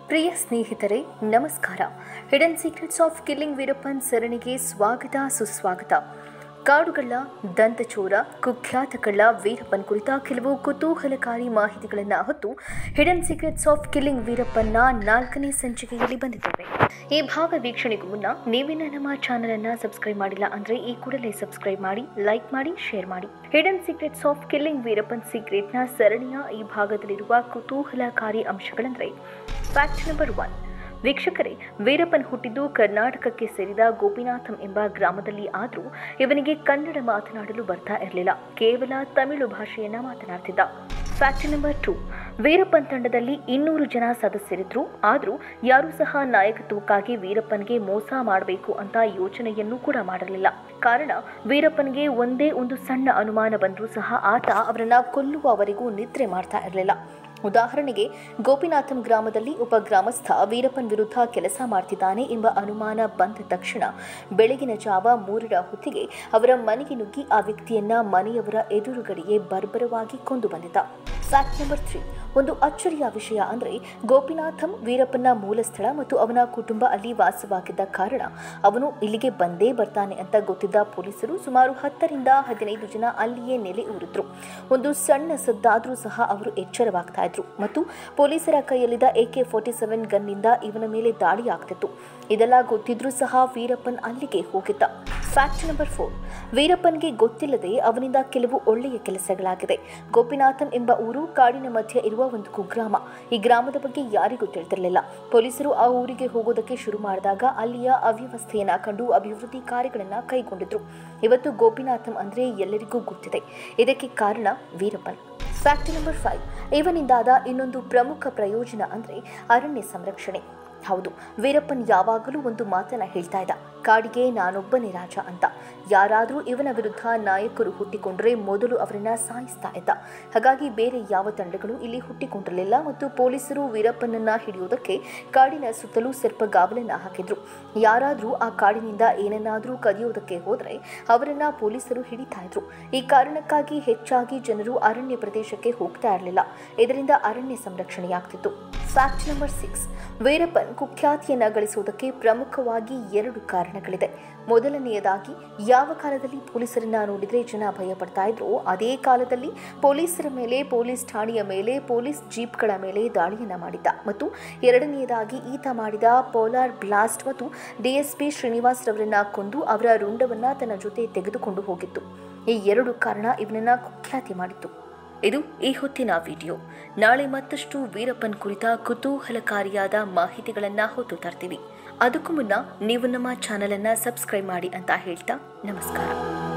ಪ್ರಿಯ ಸ್ನೇಹಿತರೆ ನಮಸ್ಕಾರ hidden secrets of killing Veerappan ಸರಣಿಗೆ ಸ್ವಾಗತ ಸುಸ್ವಾಗತ ಕಾಡುಗಳ್ಳ ದಂತಚೋರ ಕುಖ್ಯಾತ ಕಳ್ಳ ವೀರಪ್ಪನ್ ಕುರಿತ ಕೆಲವು ಕುತೂಹಲಕಾರಿ ಮಾಹಿತಿಗಳನ್ನು ಹೊತ್ತು ಹಿಡನ್ ಸೀಕ್ರೆಟ್ಸ್ ಆಫ್ ಕಿಲ್ಲಿಂಗ್ ವೀರಪ್ಪನ್ನ ನಾಲ್ಕನೇ ಸಂಚಿಕೆಯಲ್ಲಿ ಬಂದಿದ್ದೇವೆ ಈ ಭಾಗ ವೀಕ್ಷಣೆಗೂ ಮುನ್ನ ನೀವಿನ ನಮ್ಮ ಚಾನೆಲ್ ಅನ್ನ ಸಬ್ಸ್ಕ್ರೈಬ್ ಮಾಡಿಲ್ಲ ಅಂದ್ರೆ ಈ ಕೂಡಲೇ ಸಬ್ಸ್ಕ್ರೈಬ್ ಮಾಡಿ ಲೈಕ್ ಮಾಡಿ ಶೇರ್ ಮಾಡಿ hidden secrets of killing Veerappan ಸೀಕ್ರೆಟ್ನ ಸರಣಿಯ ಈ ಭಾಗದಲ್ಲಿರುವ ಕುತೂಹಲಕಾರಿ ಅಂಶಗಳೆಂದರೆ ಫ್ಯಾಕ್ಟ್ ನಂಬರ್ ಒನ್ ವೀಕ್ಷಕರೇ ವೀರಪ್ಪನ್ ಹುಟ್ಟಿದ್ದು ಕರ್ನಾಟಕಕ್ಕೆ ಸೇರಿದ ಗೋಪಿನಾಥಂ ಎಂಬ ಗ್ರಾಮದಲ್ಲಿ ಆದರೂ ಇವನಿಗೆ ಕನ್ನಡ ಮಾತನಾಡಲು ಬರ್ತಾ ಇರಲಿಲ್ಲ ಕೇವಲ ತಮಿಳು ಭಾಷೆಯನ್ನ ಮಾತನಾಡ್ತಿದ್ದ ಫ್ಯಾಕ್ಟ್ ನಂಬರ್ ಟು ವೀರಪ್ಪನ್ ತಂಡದಲ್ಲಿ ಇನ್ನೂರು ಜನ ಸದಸ್ಯರಿದ್ರು ಆದರೂ ಯಾರೂ ಸಹ ನಾಯಕತ್ವಕ್ಕಾಗಿ ವೀರಪ್ಪನ್ಗೆ ಮೋಸ ಮಾಡಬೇಕು ಅಂತ ಯೋಚನೆಯನ್ನು ಕೂಡ ಮಾಡಿರಲಿಲ್ಲ ಕಾರಣ ವೀರಪ್ಪನ್ಗೆ ಒಂದೇ ಒಂದು ಸಣ್ಣ ಅನುಮಾನ ಬಂದರೂ ಸಹ ಆತ ಅವರನ್ನ ಕೊಲ್ಲುವವರೆಗೂ ನಿದ್ರೆ ಮಾಡ್ತಾ ಇರಲಿಲ್ಲ ಉದಾಹರಣೆಗೆ ಗೋಪಿನಾಥಂ ಗ್ರಾಮದಲ್ಲಿ ಒಬ್ಬ ಗ್ರಾಮಸ್ಥ ವೀರಪ್ಪನ್ ವಿರುದ್ಧ ಕೆಲಸ ಮಾಡ್ತಿದ್ದಾನೆ ಎಂಬ ಅನುಮಾನ ಬಂದ ತಕ್ಷಣ ಬೆಳಗಿನ ಜಾವ ಮೂರರ ಹೊತ್ತಿಗೆ ಅವರ ಮನೆಗೆ ನುಗ್ಗಿ ಆ ವ್ಯಕ್ತಿಯನ್ನ ಮನೆಯವರ ಎದುರುಗಡೆಯೇ ಬರ್ಬರವಾಗಿ ಕೊಂದು ಬಂದಿದ್ದ ಫ್ಯಾಕ್ಟ್ ನಂಬರ್ ತ್ರೀ ಒಂದು ಅಚ್ಚರಿಯ ವಿಷಯ ಅಂದರೆ ಗೋಪಿನಾಥಂ ವೀರಪ್ಪನ ಮೂಲ ಸ್ಥಳ ಮತ್ತು ಅವನ ಕುಟುಂಬ ಅಲ್ಲಿ ವಾಸವಾಗಿದ್ದ ಕಾರಣ ಅವನು ಇಲ್ಲಿಗೆ ಬಂದೇ ಬರ್ತಾನೆ ಅಂತ ಗೊತ್ತಿದ್ದ ಪೊಲೀಸರು ಸುಮಾರು ಹತ್ತರಿಂದ ಹದಿನೈದು ಜನ ಅಲ್ಲಿಯೇ ನೆಲೆ ಊರಿದ್ರು ಒಂದು ಸಣ್ಣ ಸದ್ದಾದರೂ ಸಹ ಅವರು ಎಚ್ಚರವಾಗ್ತಾ ಇದ್ರು ಮತ್ತು ಪೊಲೀಸರ ಕೈಯಲ್ಲಿದ್ದ ಎಕೆ ಫೋರ್ಟಿ ಸೆವೆನ್ ಗನ್ನಿಂದ ಇವನ ಮೇಲೆ ದಾಳಿ ಆಗ್ತಿತ್ತು ಇದೆಲ್ಲ ಗೊತ್ತಿದ್ರೂ ಸಹ ವೀರಪ್ಪನ್ ಅಲ್ಲಿಗೆ ಹೋಗಿದ್ದ ಫ್ಯಾಕ್ಟ್ ನಂಬರ್ ಫೋರ್ ವೀರಪ್ಪನ್ಗೆ ಗೊತ್ತಿಲ್ಲದೆ ಅವನಿಂದ ಕೆಲವು ಒಳ್ಳೆಯ ಕೆಲಸಗಳಾಗಿದೆ ಗೋಪಿನಾಥನ್ ಎಂಬ ಊರು ಕಾಡಿನ ಮಧ್ಯೆ ಇರುವ ಒಂದು ಕುಗ್ರಾಮ ಈ ಗ್ರಾಮದ ಬಗ್ಗೆ ಯಾರಿಗೂ ತಿಳಿದಿರಲಿಲ್ಲ ಪೊಲೀಸರು ಆ ಊರಿಗೆ ಹೋಗೋದಕ್ಕೆ ಶುರು ಮಾಡಿದಾಗ ಅಲ್ಲಿಯ ಅವ್ಯವಸ್ಥೆಯನ್ನ ಕಂಡು ಅಭಿವೃದ್ಧಿ ಕಾರ್ಯಗಳನ್ನ ಕೈಗೊಂಡಿದ್ರು ಇವತ್ತು ಗೋಪಿನಾಥಂ ಅಂದ್ರೆ ಎಲ್ಲರಿಗೂ ಗೊತ್ತಿದೆ ಇದಕ್ಕೆ ಕಾರಣ ವೀರಪ್ಪನ್ ಫ್ಯಾಕ್ಟ್ ನಂಬರ್ ಫೈವ್ ಇವನಿಂದಾದ ಇನ್ನೊಂದು ಪ್ರಮುಖ ಪ್ರಯೋಜನ ಅಂದ್ರೆ ಅರಣ್ಯ ಸಂರಕ್ಷಣೆ ಹೌದು ವೀರಪ್ಪನ್ ಯಾವಾಗಲೂ ಒಂದು ಮಾತನ್ನ ಹೇಳ್ತಾ ಇದ್ದ ಕಾಡಿಗೆ ನಾನೊಬ್ಬನೇ ರಾಜ ಅಂತ ಯಾರಾದರೂ ಇವನ ವಿರುದ್ಧ ನಾಯಕರು ಹುಟ್ಟಿಕೊಂಡ್ರೆ ಮೊದಲು ಅವರನ್ನ ಸಾಯಿಸ್ತಾ ಇದ್ದ ಹಾಗಾಗಿ ಬೇರೆ ಯಾವ ತಂಡಗಳು ಇಲ್ಲಿ ಹುಟ್ಟಿಕೊಂಡಿರಲಿಲ್ಲ ಮತ್ತು ಪೊಲೀಸರು ವೀರಪ್ಪನನ್ನ ಹಿಡಿಯುವುದಕ್ಕೆ ಕಾಡಿನ ಸುತ್ತಲೂ ಸ್ವಲ್ಪ ಗಾವಲನ್ನ ಹಾಕಿದ್ರು ಯಾರಾದರೂ ಆ ಕಾಡಿನಿಂದ ಏನನ್ನಾದರೂ ಕದಿಯೋದಕ್ಕೆ ಹೋದರೆ ಅವರನ್ನ ಪೊಲೀಸರು ಹಿಡಿತಾ ಇದ್ರು ಈ ಕಾರಣಕ್ಕಾಗಿ ಹೆಚ್ಚಾಗಿ ಜನರು ಅರಣ್ಯ ಪ್ರದೇಶಕ್ಕೆ ಹೋಗ್ತಾ ಇರಲಿಲ್ಲ ಇದರಿಂದ ಅರಣ್ಯ ಸಂರಕ್ಷಣೆಯಾಗ್ತಿತ್ತು ಫ್ಯಾಕ್ಟ್ ನಂಬರ್ ಸಿಕ್ಸ್ ವೀರಪ್ಪನ್ ಕುಖ್ಯಾತಿಯನ್ನ ಗಳಿಸುವುದಕ್ಕೆ ಪ್ರಮುಖವಾಗಿ ಎರಡು ಕಾರಣಗಳಿದೆ ಮೊದಲನೆಯದಾಗಿ ಯಾವ ಕಾಲದಲ್ಲಿ ಪೊಲೀಸರನ್ನ ನೋಡಿದ್ರೆ ಜನ ಭಯ ಪಡ್ತಾ ಇದ್ರು ಅದೇ ಕಾಲದಲ್ಲಿ ಪೊಲೀಸರ ಮೇಲೆ ಪೊಲೀಸ್ ಠಾಣೆಯ ಮೇಲೆ ಪೊಲೀಸ್ ಜೀಪ್ಗಳ ಮೇಲೆ ದಾಳಿಯನ್ನ ಮಾಡಿದ್ದ ಮತ್ತು ಎರಡನೆಯದಾಗಿ ಈತ ಮಾಡಿದ ಪೋಲಾರ್ ಬ್ಲಾಸ್ಟ್ ಮತ್ತು ಡಿಎಸ್ಪಿ ಶ್ರೀನಿವಾಸ್ ರವರನ್ನ ಕೊಂದು ಅವರ ರುಂಡವನ್ನ ತನ್ನ ಜೊತೆ ತೆಗೆದುಕೊಂಡು ಹೋಗಿತ್ತು ಈ ಎರಡು ಕಾರಣ ಇವನನ್ನ ಕುಖ್ಯಾತಿ ಮಾಡಿತ್ತು ಇದು ಈ ಹೊತ್ತಿನ ವಿಡಿಯೋ ನಾಳೆ ಮತ್ತಷ್ಟು ವೀರಪ್ಪನ್ ಕುರಿತ ಕುತೂಹಲಕಾರಿಯಾದ ಮಾಹಿತಿಗಳನ್ನ ಹೊತ್ತು ತರ್ತೀವಿ ಅದಕ್ಕೂ ಮುನ್ನ ನೀವು ನಮ್ಮ ಚಾನಲ್ ಅನ್ನ ಸಬ್ಸ್ಕ್ರೈಬ್ ಮಾಡಿ ಅಂತ ಹೇಳ್ತಾ ನಮಸ್ಕಾರ